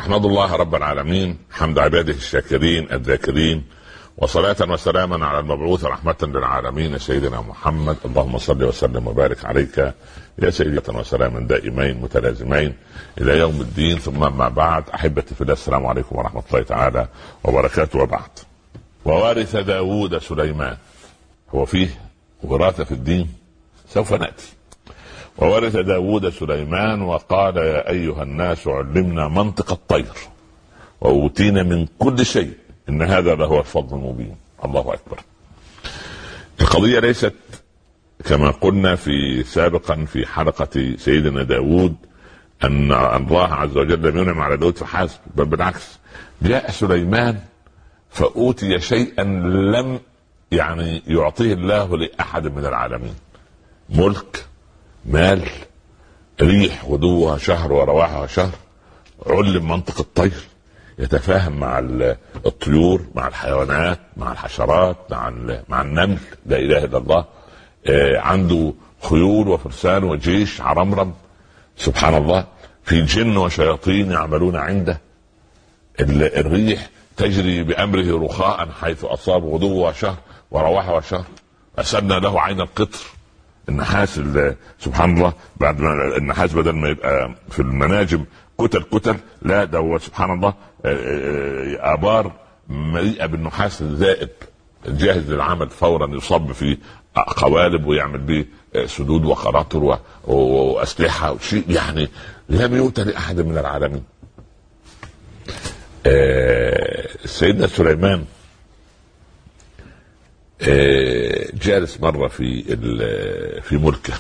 احمد الله رب العالمين حمد عباده الشاكرين الذاكرين وصلاة وسلاما على المبعوث رحمة للعالمين سيدنا محمد اللهم صل وسلم وبارك عليك يا سيدي وسلاما دائمين متلازمين الى يوم الدين ثم ما بعد احبتي في الله السلام عليكم ورحمة الله تعالى وبركاته وبعد ووارث داوود سليمان هو فيه وراثة في الدين سوف نأتي وورث داود سليمان وقال يا أيها الناس علمنا منطق الطير وأوتينا من كل شيء إن هذا لهو الفضل المبين الله أكبر القضية ليست كما قلنا في سابقا في حلقة سيدنا داود أن الله عز وجل لم ينعم على داود فحسب بل بالعكس جاء سليمان فأوتي شيئا لم يعني يعطيه الله لأحد من العالمين ملك مال ريح غدوها شهر ورواحها شهر علم منطق الطير يتفاهم مع الطيور مع الحيوانات مع الحشرات مع مع النمل لا اله الا الله آه، عنده خيول وفرسان وجيش عرمرم سبحان الله في جن وشياطين يعملون عنده الريح تجري بامره رخاء حيث اصاب غدوها شهر ورواحها شهر اسلنا له عين القطر النحاس سبحان الله بعد ما النحاس بدل ما يبقى في المناجم كتل كتل لا ده هو سبحان الله آه، آه، ابار مليئه بالنحاس الذائب جاهز للعمل فورا يصب في قوالب ويعمل به آه، سدود وخراطر واسلحه وشيء يعني لم يؤتى لاحد من العالمين. سيدنا سليمان آه، جالس مره في في ملكه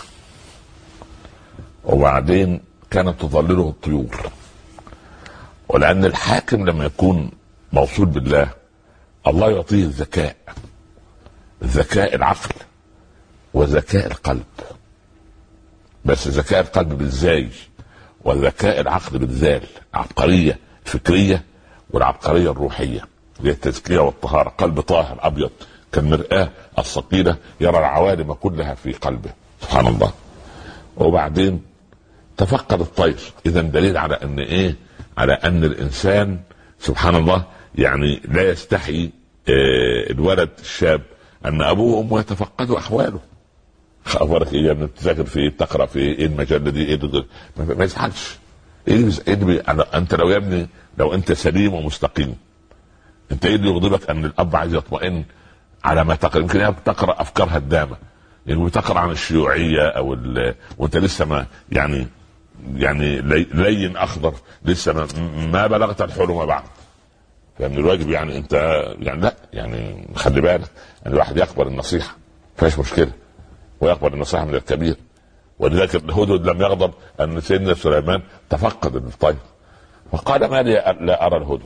وبعدين كانت تظلله الطيور ولان الحاكم لما يكون موصول بالله الله يعطيه الذكاء ذكاء العقل وذكاء القلب بس ذكاء القلب بالزاي وذكاء العقل بالذال عبقريه فكريه والعبقريه الروحيه هي التزكيه والطهاره قلب طاهر ابيض كالمرآة الثقيلة يرى العوالم كلها في قلبه سبحان الله وبعدين تفقد الطير اذا دليل على ان ايه على ان الانسان سبحان الله يعني لا يستحي آه الولد الشاب ان ابوه وامه يتفقدوا احواله اخبارك ايه يا ابني بتذاكر في ايه بتقرا في ايه المجله دي ايه ما يزعلش ايه اللي انت لو يا ابني لو انت سليم ومستقيم انت ايه اللي يغضبك ان الاب عايز يطمئن على ما تقرا يمكن هي بتقرا افكار هدامه يعني بتقرا عن الشيوعيه او وانت لسه ما يعني يعني لين اخضر لسه ما, ما بلغت الحلم بعد لان الواجب يعني انت يعني لا يعني خلي بالك يعني الواحد يقبل النصيحه فيش مشكله ويقبل النصيحه من الكبير ولذلك الهدهد لم يغضب ان سيدنا سليمان تفقد الطير فقال ما لي لا ارى الهدهد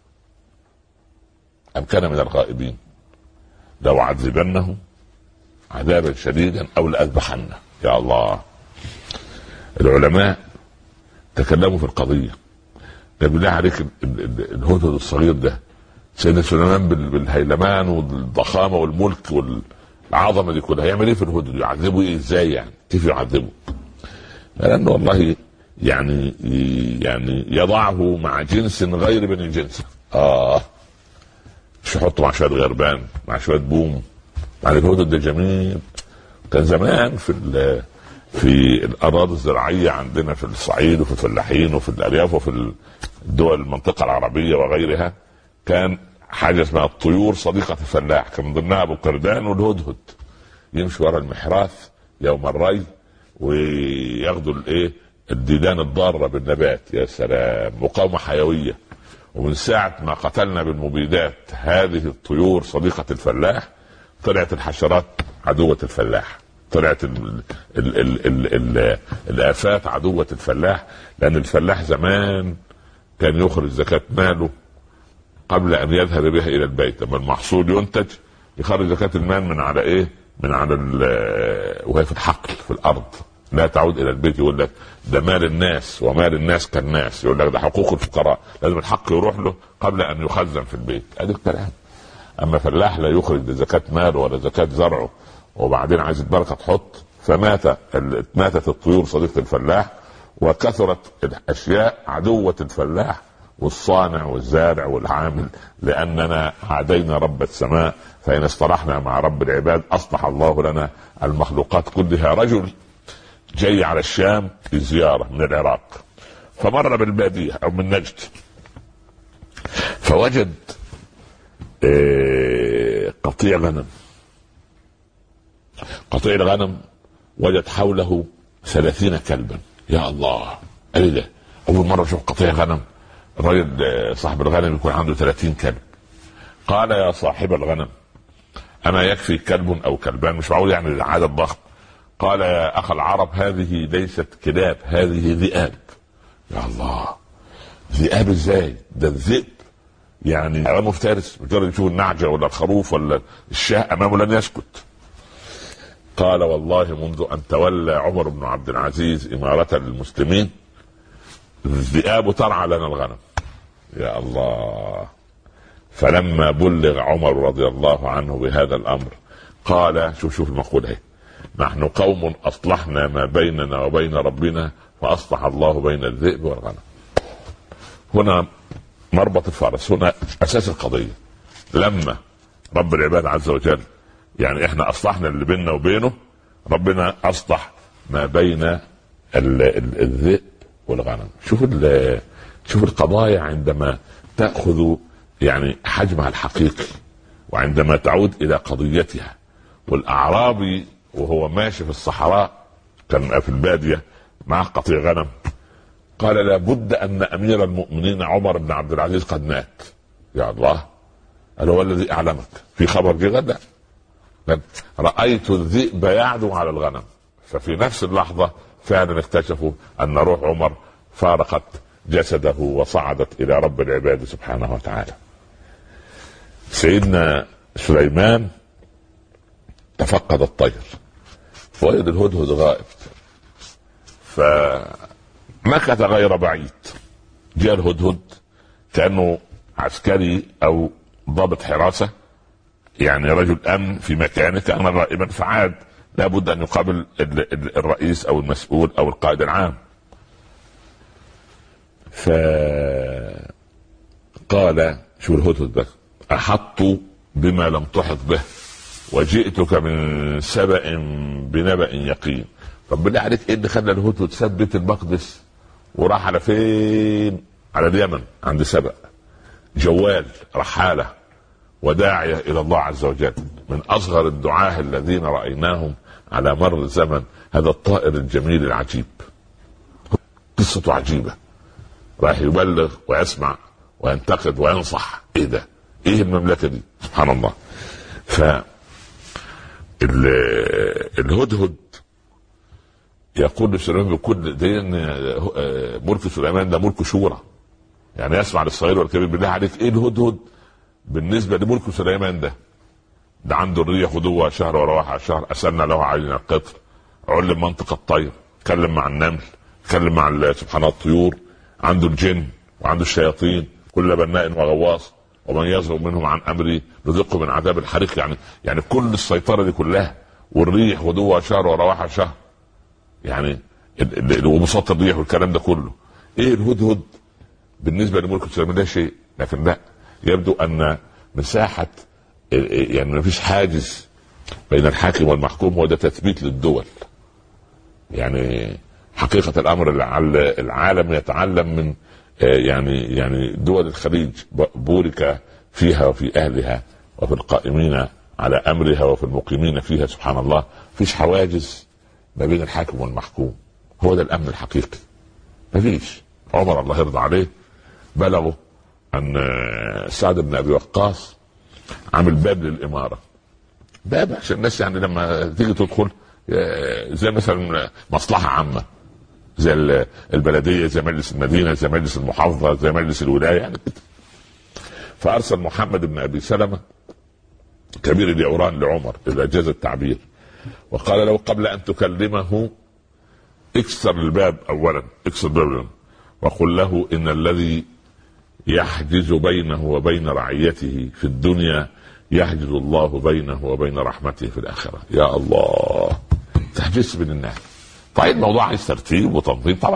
ام كان من الغائبين لأعذبنه عذابا شديدا أو لأذبحنه يا الله العلماء تكلموا في القضية بالله عليك الهدهد الصغير ده سيدنا سليمان بالهيلمان والضخامة والملك والعظمة دي كلها هيعمل ايه في الهدهد يعذبه ايه ازاي يعني كيف يعذبه لأنه والله يعني يعني يضعه مع جنس غير بني جنسه اه مش يحطه مع شويه غربان مع شويه بوم مع الهدد ده جميل كان زمان في في الاراضي الزراعيه عندنا في الصعيد وفي الفلاحين وفي الارياف وفي الدول المنطقه العربيه وغيرها كان حاجه اسمها الطيور صديقه الفلاح كان من ضمنها ابو كردان والهدهد يمشي ورا المحراث يوم الري وياخدوا الايه الديدان الضاره بالنبات يا سلام مقاومه حيويه ومن ساعة ما قتلنا بالمبيدات هذه الطيور صديقة الفلاح طلعت الحشرات عدوة الفلاح طلعت ال ال ال ال ال الآفات عدوة الفلاح لأن الفلاح زمان كان يخرج زكاة ماله قبل أن يذهب بها إلى البيت لما المحصول ينتج يخرج زكاة المال من على إيه؟ من على وهي في الحقل في الأرض لا تعود الى البيت يقول لك ده مال الناس ومال الناس كالناس يقول لك ده حقوق الفقراء لازم الحق يروح له قبل ان يخزن في البيت ادي الكلام اما فلاح لا يخرج زكاه ماله ولا زكاه زرعه وبعدين عايز البركه تحط فمات ماتت الطيور صديقه الفلاح وكثرت الاشياء عدوه الفلاح والصانع والزارع والعامل لاننا عادينا رب السماء فان اصطلحنا مع رب العباد اصلح الله لنا المخلوقات كلها رجل جاي على الشام في زياره من العراق فمر بالباديه او من نجد فوجد آه، قطيع غنم قطيع الغنم وجد حوله ثلاثين كلبا يا الله ايه ده اول مره اشوف قطيع غنم الراجل آه، صاحب الغنم يكون عنده 30 كلب قال يا صاحب الغنم اما يكفي كلب او كلبان مش معقول يعني العدد ضخم قال يا اخ العرب هذه ليست كلاب هذه ذئاب يا الله ذئاب ازاي ده الذئب يعني حيوان مفترس مجرد يشوف النعجه ولا الخروف ولا الشاه امامه لن يسكت قال والله منذ ان تولى عمر بن عبد العزيز اماره المسلمين الذئاب ترعى لنا الغنم يا الله فلما بلغ عمر رضي الله عنه بهذا الامر قال شوف شوف المقولة اهي نحن قوم اصلحنا ما بيننا وبين ربنا فاصلح الله بين الذئب والغنم هنا مربط الفرس هنا اساس القضيه لما رب العباد عز وجل يعني احنا اصلحنا اللي بيننا وبينه ربنا اصلح ما بين الذئب والغنم شوف شوف القضايا عندما تاخذ يعني حجمها الحقيقي وعندما تعود الى قضيتها والاعرابي وهو ماشي في الصحراء كان في الباديه مع قطيع غنم قال لابد ان امير المؤمنين عمر بن عبد العزيز قد مات يا الله قال هو الذي اعلمك في خبر جه غدا رايت الذئب يعدو على الغنم ففي نفس اللحظه فعلا اكتشفوا ان روح عمر فارقت جسده وصعدت الى رب العباد سبحانه وتعالى سيدنا سليمان تفقد الطير فوجد الهدهد غائب فمكث غير بعيد جاء الهدهد كانه عسكري او ضابط حراسه يعني رجل امن في مكانه كان غائبا فعاد لابد ان يقابل الرئيس او المسؤول او القائد العام فقال شو الهدهد ده احط بما لم تحط به وجئتك من سبأ بنبأ يقين طب بالله عليك ايه اللي خلى الهدهد ساب بيت المقدس وراح على فين؟ على اليمن عند سبأ جوال رحاله وداعيه الى الله عز وجل من اصغر الدعاه الذين رايناهم على مر الزمن هذا الطائر الجميل العجيب قصته عجيبه راح يبلغ ويسمع وينتقد وينصح ايه ده ايه المملكه دي سبحان الله ف الهدهد يقول لسليمان بكل دي ملك سليمان ده ملك شورى يعني يسمع للصغير والكبير بالله عليك ايه الهدهد بالنسبه لملك سليمان ده ده عنده الريح غدوة شهر ورواحة شهر أسلنا له عين القطر علم منطق الطير تكلم مع النمل تكلم مع سبحان الطيور عنده الجن وعنده الشياطين كل بناء وغواص ومن يزغ منهم عن امري نذقه من عذاب الحريق يعني يعني كل السيطره دي كلها والريح غدوها شهر ورواحها شهر يعني وبساط الريح والكلام ده كله ايه الهدهد بالنسبه لملك سليمان ده شيء لكن لا يبدو ان مساحه يعني ما فيش حاجز بين الحاكم والمحكوم هو ده تثبيت للدول يعني حقيقة الأمر العالم يتعلم من آه، يعني يعني دول الخليج بورك فيها وفي أهلها وفي القائمين على أمرها وفي المقيمين فيها سبحان الله فيش حواجز ما بين الحاكم والمحكوم هو ده الأمن الحقيقي ما فيش عمر الله يرضى عليه بلغوا أن آه، سعد بن أبي وقاص عامل باب للإمارة باب عشان الناس يعني لما تيجي تدخل آه، زي مثلا مصلحة عامة زي البلديه زي مجلس المدينه زي مجلس المحافظه زي مجلس الولايه يعني كده فارسل محمد بن ابي سلمه كبير اليعران لعمر اذا جاز التعبير وقال له قبل ان تكلمه اكسر الباب اولا اكسر الباب وقل له ان الذي يحجز بينه وبين رعيته في الدنيا يحجز الله بينه وبين رحمته في الاخره يا الله تحجز بين الناس طيب الموضوع عايز ترتيب وتنظيم طبعا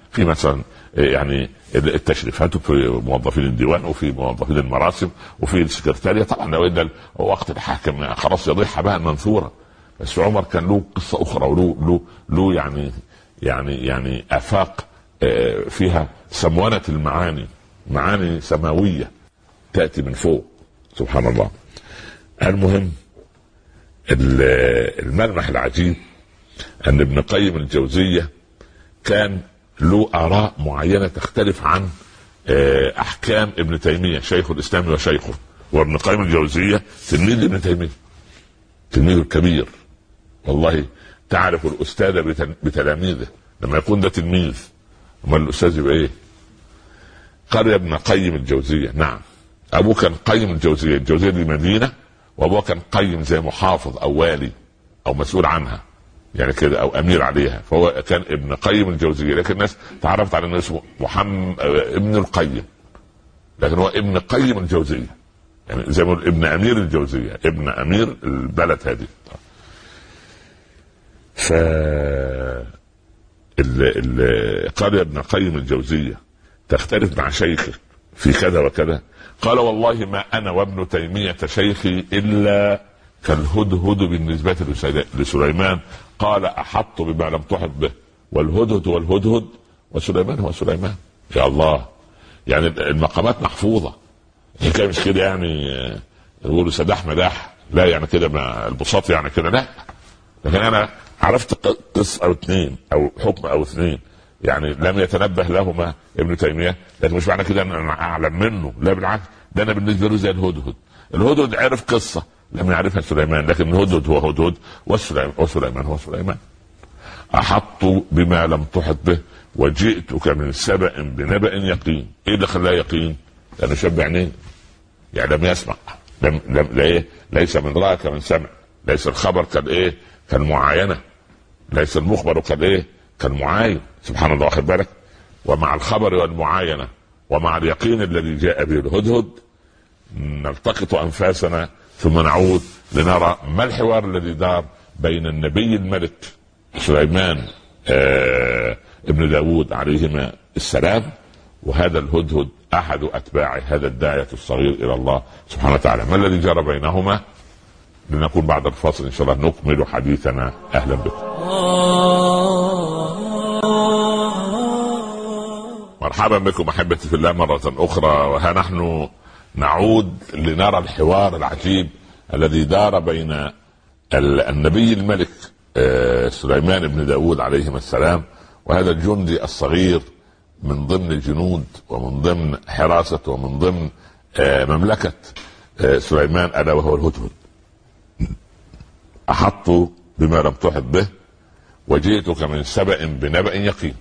في مثلا يعني التشريفات وفي موظفين الديوان وفي موظفين المراسم وفي السكرتاريه طبعا لو ان وقت الحاكم خلاص يضيع حباء منثورا بس عمر كان له قصه اخرى وله له له يعني يعني يعني افاق آه، فيها سمونه المعاني معاني سماويه تاتي من فوق سبحان الله المهم الملمح العجيب ان ابن قيم الجوزيه كان له اراء معينه تختلف عن آه، احكام ابن تيميه شيخ الاسلام وشيخه وابن قيم الجوزيه تلميذ ابن تيميه تلميذه الكبير والله تعرف الاستاذ بتلاميذه لما يكون ده تلميذ امال الاستاذ يبقى ايه؟ قال يا ابن قيم الجوزيه نعم ابوه كان قيم الجوزيه الجوزيه دي مدينه وابوه كان قيم زي محافظ او والي او مسؤول عنها يعني كده او امير عليها فهو كان ابن قيم الجوزيه لكن الناس تعرفت على انه اسمه محمد ابن القيم لكن هو ابن قيم الجوزيه يعني زي ما ابن امير الجوزيه ابن امير البلد هذه ف قال يا ابن قيم الجوزيه تختلف مع شيخك في كذا وكذا قال والله ما انا وابن تيميه شيخي الا كالهدهد بالنسبه لسليمان قال احط بما لم تحط به والهدهد والهدهد وسليمان هو سليمان يا الله يعني المقامات محفوظه هي كان مش كده يعني يقولوا سداح مداح لا يعني كده البساط يعني كده لا لكن انا عرفت قصه او اثنين او حكم او اثنين يعني لم يتنبه لهما ابن تيميه لكن مش معنى كده ان انا اعلم منه لا بالعكس ده انا بالنسبه له زي الهدهد الهدهد عرف قصه لم يعرفها سليمان لكن الهدهد هو هدهد وسليمان هو سليمان احط بما لم تحط به وجئتك من سبأ بنبأ يقين ايه اللي خلاه يقين لانه شاب عينيه يعني لم يسمع لم لم إيه؟ ليس من رأى كمن سمع ليس الخبر كالايه كالمعاينه ليس المخبر كالايه كالمعاين سبحان الله واخد بالك ومع الخبر والمعاينه ومع اليقين الذي جاء به الهدهد نلتقط انفاسنا ثم نعود لنرى ما الحوار الذي دار بين النبي الملك سليمان آه ابن داود عليهما السلام وهذا الهدهد احد اتباع هذا الداعيه الصغير الى الله سبحانه وتعالى ما الذي جرى بينهما لنكون بعد الفاصل ان شاء الله نكمل حديثنا اهلا بكم مرحبا بكم احبتي في الله مره اخرى وها نحن نعود لنرى الحوار العجيب الذي دار بين النبي الملك آه، سليمان بن داود عليهما السلام وهذا الجندي الصغير من ضمن الجنود ومن ضمن حراسة ومن ضمن آه، مملكة آه، سليمان ألا وهو الهدهد أحط بما لم تحط به وجئتك من سبأ بنبأ يقين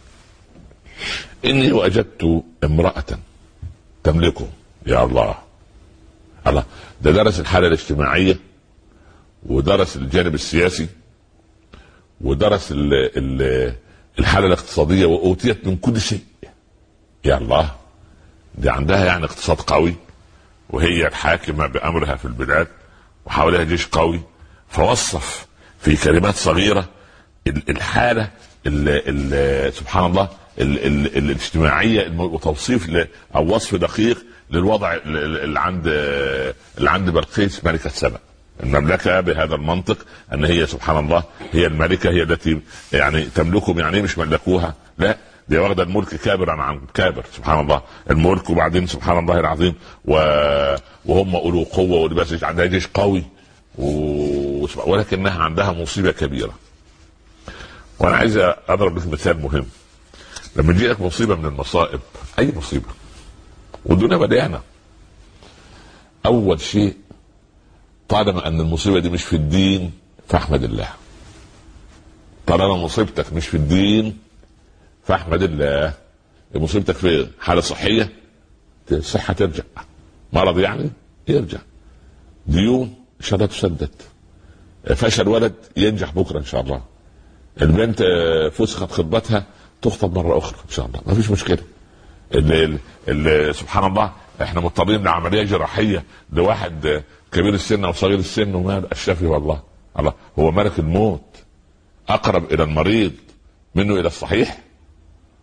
إني وجدت امرأة تملكه يا الله الله ده درس الحالة الاجتماعية ودرس الجانب السياسي ودرس ال ال الحالة الاقتصادية وأوتيت من كل شيء يا الله دي عندها يعني اقتصاد قوي وهي الحاكمة بأمرها في البلاد وحواليها جيش قوي فوصف في كلمات صغيره الحاله ال ال سبحان الله ال ال الاجتماعيه وتوصيف او وصف دقيق للوضع اللي عند اللي عند بلقيس ملكه سبأ المملكه بهذا المنطق ان هي سبحان الله هي الملكه هي التي يعني تملكهم يعني مش ملكوها لا دي واخده الملك كابرا عن كابر سبحان الله الملك وبعدين سبحان الله العظيم وهم اولو قوه ولباس عندها جيش قوي ولكنها عندها مصيبه كبيره وانا عايز اضرب لك مثال مهم لما تجيك مصيبه من المصائب اي مصيبه والدنيا مليانه اول شيء طالما ان المصيبه دي مش في الدين فاحمد الله طالما مصيبتك مش في الدين فاحمد الله مصيبتك في حاله صحيه الصحه ترجع مرض يعني يرجع ديون ان شاء الله تسدد فشل ولد ينجح بكره ان شاء الله البنت فسخت خطبتها تخطب مره اخرى ان شاء الله ما فيش مشكله اللي اللي سبحان الله احنا مضطرين لعمليه جراحيه لواحد كبير السن او صغير السن ومال الشافي والله الله هو ملك الموت اقرب الى المريض منه الى الصحيح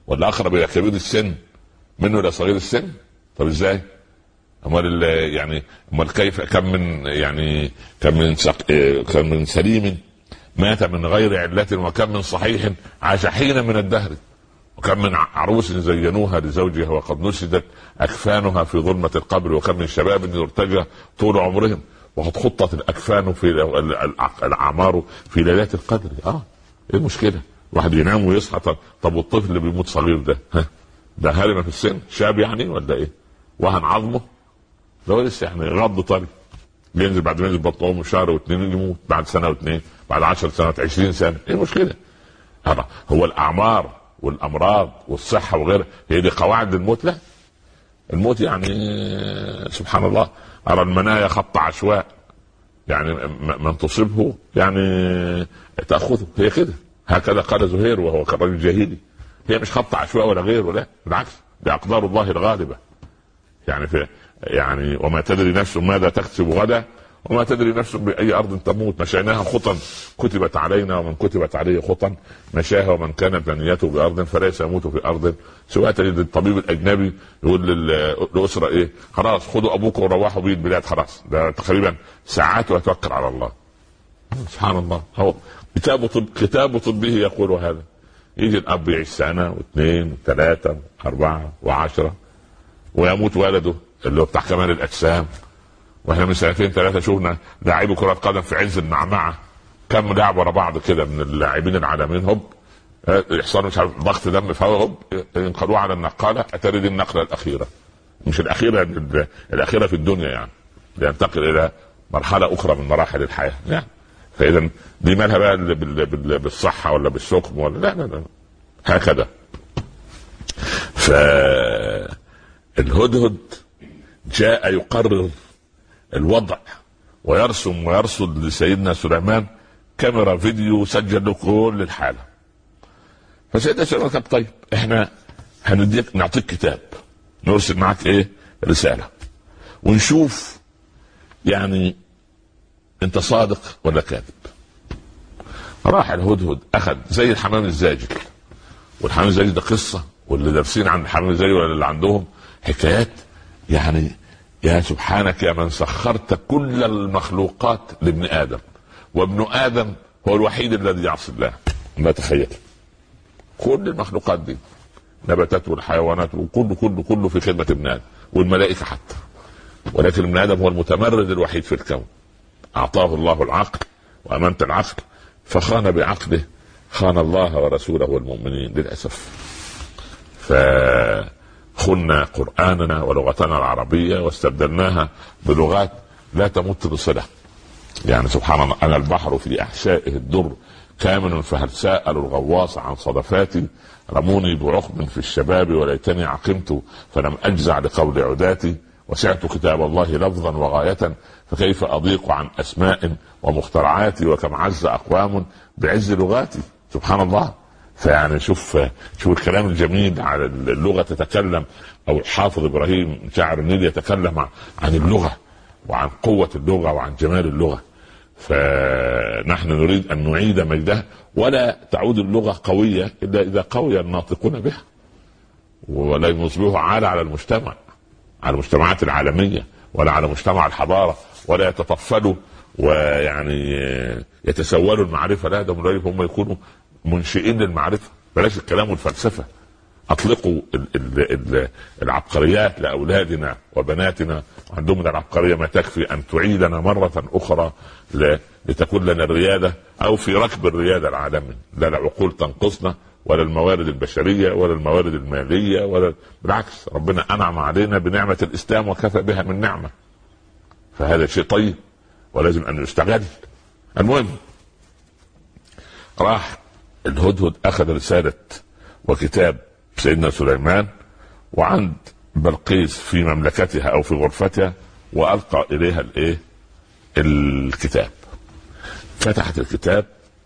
ولا اقرب الى كبير السن منه الى صغير السن طب ازاي امال يعني امال كيف كم من يعني كم من سق... كم من سليم مات من غير علة وكم من صحيح عاش حينا من الدهر وكم من عروس زينوها لزوجها وقد نسدت اكفانها في ظلمه القبر وكم من شباب يرتجى طول عمرهم وقد خطت الاكفان في الاعمار في ليلات القدر اه ايه المشكله؟ واحد ينام ويصحى طب, طب والطفل اللي بيموت صغير ده ها ده هرم في السن شاب يعني ولا ايه؟ وهن عظمه ده لسه يعني غض طري بينزل بعد ما ينزل بطن امه شهر واثنين يموت بعد سنه واثنين بعد 10 سنوات 20 سنه ايه المشكله؟ هو الاعمار والامراض والصحه وغيرها هي دي قواعد الموت لا الموت يعني سبحان الله ارى المنايا خط عشواء يعني من تصبه يعني تاخذه هي كده هكذا قال زهير وهو كرجل جاهلي هي مش خط عشواء ولا غيره لا بالعكس دي اقدار الله الغالبه يعني في يعني وما تدري نفس ماذا تكسب غدا وما تدري نفس باي ارض تموت مشيناها خطا كتبت علينا ومن كتبت عليه خطا مشاها ومن كانت منيته بارض فليس يموت في ارض سواء تجد الطبيب الاجنبي يقول للاسره ايه خلاص خذوا ابوكم وروحوا بيه البلاد خلاص ده تقريبا ساعات ويتوكل على الله سبحان الله هو كتاب طب كتاب طبه يقول هذا يجي الاب يعيش سنه واثنين وثلاثه واربعه وعشره ويموت ولده اللي هو بتاع كمال الاجسام واحنا من سنتين ثلاثه شفنا لاعبي كره قدم في عز المعمعه كم لاعب ورا بعض كده من اللاعبين العالميين هوب يحصل مش عارف ضغط دم في هوب ينقلوه على النقاله اتري دي النقله الاخيره مش الاخيره الاخيره في الدنيا يعني لينتقل الى مرحله اخرى من مراحل الحياه يعني فاذا دي مالها بقى بالصحه ولا بالسقم ولا لا لا لا هكذا فالهدهد جاء يقرر الوضع ويرسم ويرصد لسيدنا سليمان كاميرا فيديو سجل كل الحاله فسيدنا سليمان قال طيب احنا هنديك نعطيك كتاب نرسل معك ايه رساله ونشوف يعني انت صادق ولا كاذب راح الهدهد اخذ زي الحمام الزاجل والحمام الزاجل ده قصه واللي دارسين عن الحمام الزاجل ولا اللي عندهم حكايات يعني يا سبحانك يا من سخرت كل المخلوقات لابن ادم وابن ادم هو الوحيد الذي يعصي الله ما تخيل كل المخلوقات دي نباتات والحيوانات وكله كله كله في خدمه ابن ادم والملائكه حتى ولكن ابن ادم هو المتمرد الوحيد في الكون اعطاه الله العقل وامانه العقل فخان بعقله خان الله ورسوله والمؤمنين للاسف ف خنا قرآننا ولغتنا العربية واستبدلناها بلغات لا تمت بصلة يعني سبحان الله أنا البحر في أحشائه الدر كامن فهل سأل الغواص عن صدفاتي رموني بعقب في الشباب وليتني عقمت فلم أجزع لقول عداتي وسعت كتاب الله لفظا وغاية فكيف أضيق عن أسماء ومخترعاتي وكم عز أقوام بعز لغاتي سبحان الله فيعني شوف شوف الكلام الجميل على اللغه تتكلم او الحافظ ابراهيم شاعر النيل يتكلم عن اللغه وعن قوه اللغه وعن جمال اللغه فنحن نريد ان نعيد مجدها ولا تعود اللغه قويه الا اذا قوي الناطقون بها ولا يصبحوا عالة على المجتمع على المجتمعات العالميه ولا على مجتمع الحضاره ولا يتطفلوا ويعني يتسولوا المعرفه لا ده هم يكونوا منشئين للمعرفه بلاش الكلام والفلسفه اطلقوا ال ال ال العبقريات لاولادنا وبناتنا وعندهم من العبقريه ما تكفي ان تعيدنا مره اخرى لتكون لنا الرياده او في ركب الرياده العالمي لا العقول تنقصنا ولا الموارد البشريه ولا الموارد الماليه ولا بالعكس ربنا انعم علينا بنعمه الاسلام وكفى بها من نعمه فهذا شيء طيب ولازم ان يستغل المهم راح الهدهد اخذ رساله وكتاب سيدنا سليمان وعند بلقيس في مملكتها او في غرفتها والقى اليها الايه الكتاب فتحت الكتاب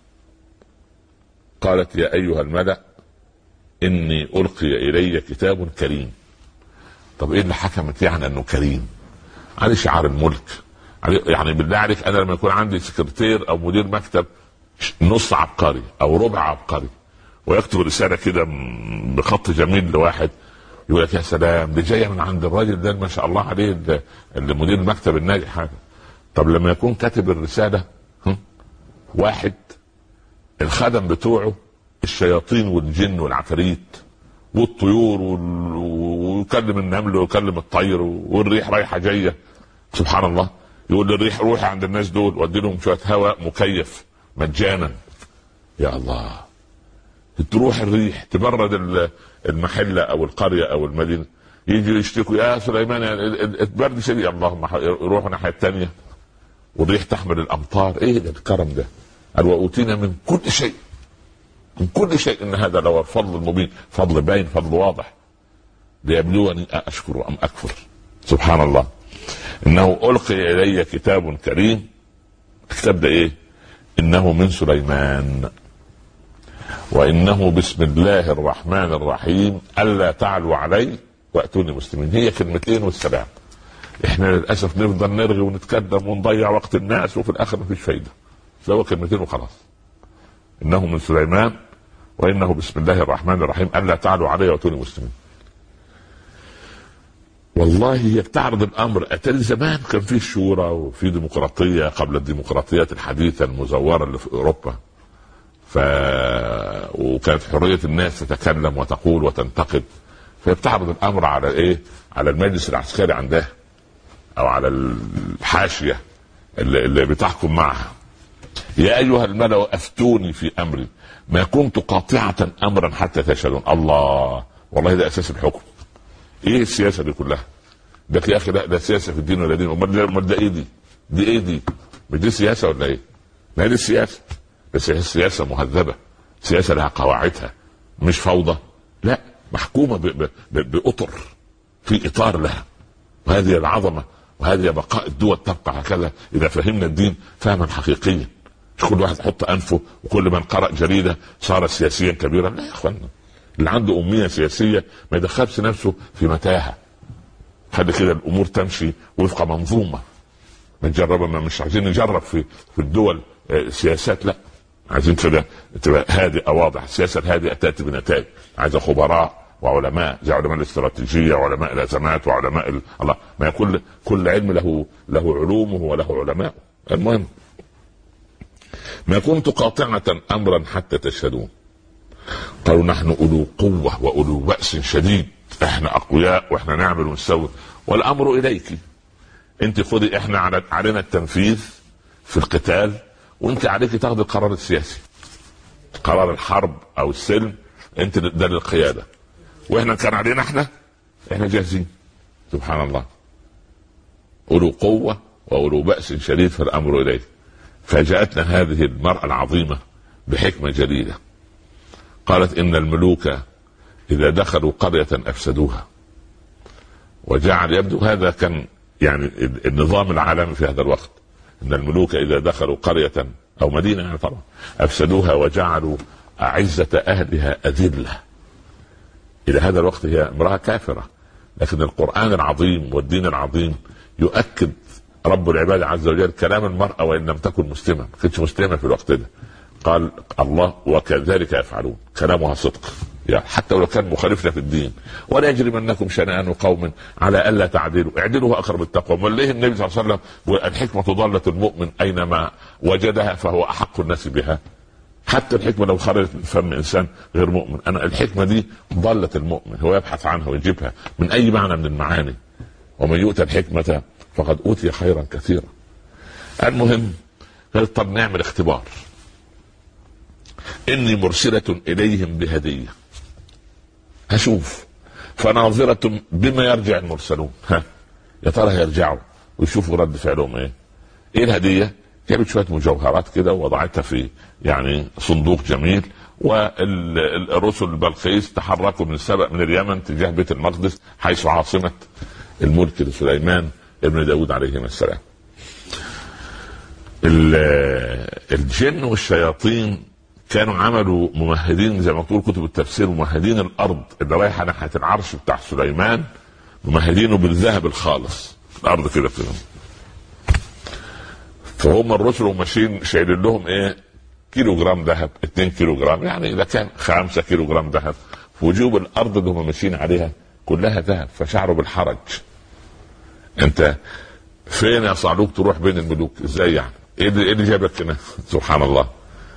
قالت يا ايها الملا اني القي الي كتاب كريم طب ايه اللي حكمت يعني انه كريم عليه شعار الملك يعني بالله عليك انا لما يكون عندي سكرتير او مدير مكتب نص عبقري او ربع عبقري ويكتب رساله كده بخط جميل لواحد يقول لك يا سلام دي جايه من عند الراجل ده ما شاء الله عليه المدير المكتب الناجح هذا طب لما يكون كاتب الرساله واحد الخدم بتوعه الشياطين والجن والعفاريت والطيور ويكلم النمل ويكلم الطير والريح رايحه جايه سبحان الله يقول للريح روحي عند الناس دول ودي لهم شويه هواء مكيف مجانا يا الله تروح الريح تبرد المحله او القريه او المدينه يجي يشتكوا يا سليمان البرد شديد اللهم يروحوا الناحيه الثانيه والريح تحمل الامطار ايه ده الكرم ده قال واوتينا من كل شيء من كل شيء ان هذا لو الفضل المبين فضل باين فضل واضح ليبلوني أشكر أم أكفر سبحان الله إنه ألقي إلي كتاب كريم الكتاب ده إيه إنه من سليمان وإنه بسم الله الرحمن الرحيم ألا تعلوا علي وأتوني مسلمين هي كلمتين والسلام احنا للاسف نفضل نرغي ونتكلم ونضيع وقت الناس وفي الاخر مفيش فايده سوى كلمتين وخلاص انه من سليمان وانه بسم الله الرحمن الرحيم الا تعلوا علي واتوني مسلمين والله هي بتعرض الامر اتاري زمان كان في شورى وفي ديمقراطيه قبل الديمقراطيات الحديثه المزوره اللي في اوروبا ف وكانت حريه الناس تتكلم وتقول وتنتقد فهي بتعرض الامر على ايه؟ على المجلس العسكري عندها او على الحاشيه اللي, اللي بتحكم معها يا ايها الملا افتوني في امري ما كنت قاطعه امرا حتى تشهدون الله والله ده اساس الحكم ايه السياسه دي كلها ده يا اخي لا ده سياسه في الدين ولا دين امال ده ايه دي دي ايه دي مش دي سياسه ولا ايه ما هي دي السياسه بس هي سياسه مهذبه سياسه لها قواعدها مش فوضى لا محكومه باطر في اطار لها وهذه العظمه وهذه بقاء الدول تبقى هكذا اذا فهمنا الدين فهما حقيقيا مش كل واحد يحط انفه وكل من قرا جريده صار سياسيا كبيرا لا يا اخوانا اللي عنده اميه سياسيه ما يدخلش نفسه في متاهه خلي كده الامور تمشي وفق منظومه ما نجرب ما مش عايزين نجرب في في الدول آه، سياسات لا عايزين كده تبقى هادئه واضح السياسه الهادئه تاتي بنتائج عايزه خبراء وعلماء زي علماء الاستراتيجيه وعلماء الازمات وعلماء ال... الله ما كل كل علم له له علومه وله علماء المهم ما كنت قاطعة أمرا حتى تشهدون قالوا نحن أولو قوة وأولو بأس شديد احنا أقوياء واحنا نعمل ونسوي والأمر إليك أنت خذي احنا علينا التنفيذ في القتال وأنت عليك تاخذي القرار السياسي قرار الحرب أو السلم أنت ده للقيادة واحنا كان علينا احنا احنا جاهزين سبحان الله أولو قوة وأولو بأس شديد فالأمر إليك فجاءتنا هذه المرأة العظيمة بحكمة جليلة قالت إن الملوك إذا دخلوا قرية أفسدوها وجعل يبدو هذا كان يعني النظام العالمي في هذا الوقت ان الملوك اذا دخلوا قريه او مدينه يعني طبعا افسدوها وجعلوا اعزه اهلها اذله الى هذا الوقت هي امراه كافره لكن القران العظيم والدين العظيم يؤكد رب العباد عز وجل كلام المرأة وإن لم تكن مسلمة ما كانتش مسلمة في الوقت ده قال الله وكذلك يفعلون كلامها صدق يعني حتى ولو كان مخالفنا في الدين ولا يجرمنكم شنآن قوم على الا تعدلوا اعدلوا اقرب التقوى وليه النبي صلى الله عليه وسلم والحكمه ضاله المؤمن اينما وجدها فهو احق الناس بها حتى الحكمه لو خرجت من فم انسان غير مؤمن انا الحكمه دي ضاله المؤمن هو يبحث عنها ويجيبها من اي معنى من المعاني ومن يؤتى الحكمه فقد اوتي خيرا كثيرا المهم قال طب نعمل اختبار اني مرسله اليهم بهديه هشوف فناظرة بما يرجع المرسلون ها يا ترى هيرجعوا ويشوفوا رد فعلهم ايه ايه الهدية جابت شوية مجوهرات كده ووضعتها في يعني صندوق جميل والرسل بلقيس تحركوا من السبأ من اليمن تجاه بيت المقدس حيث عاصمة الملك لسليمان ابن داود عليهما السلام الجن والشياطين كانوا عملوا ممهدين زي ما تقول كتب التفسير ممهدين الارض اللي رايحه ناحيه العرش بتاع سليمان ممهدينه بالذهب الخالص الارض كده كده فهم الرسل وماشيين شايلين لهم ايه كيلو جرام ذهب 2 كيلو جرام يعني اذا كان 5 كيلو جرام ذهب في وجوب الارض اللي هم ماشيين عليها كلها ذهب فشعروا بالحرج انت فين يا صعلوك تروح بين الملوك ازاي يعني ايه اللي, إيه اللي جابك هنا سبحان الله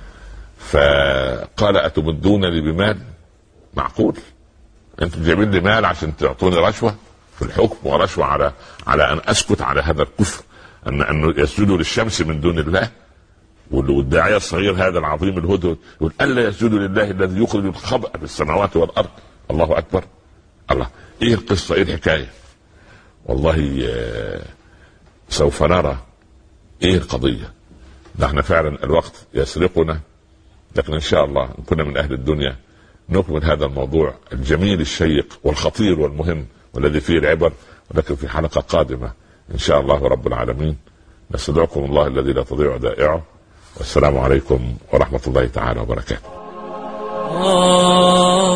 فقال اتمدونني بمال معقول انتم جايبين لي مال عشان تعطوني رشوه في الحكم ورشوه على على ان اسكت على هذا الكفر ان ان يسجدوا للشمس من دون الله والداعية الصغير هذا العظيم الهدهد يقول ألا يسجدوا لله الذي يخرج الخبأ في السماوات والأرض الله أكبر الله إيه القصة إيه الحكاية والله آه، سوف نرى إيه القضية ده احنا فعلا الوقت يسرقنا لكن إن شاء الله إن كنا من أهل الدنيا نكمل هذا الموضوع الجميل الشيق والخطير والمهم والذي فيه العبر ولكن في حلقة قادمة إن شاء الله رب العالمين نستدعكم الله الذي لا تضيع ودائعه والسلام عليكم ورحمة الله تعالى وبركاته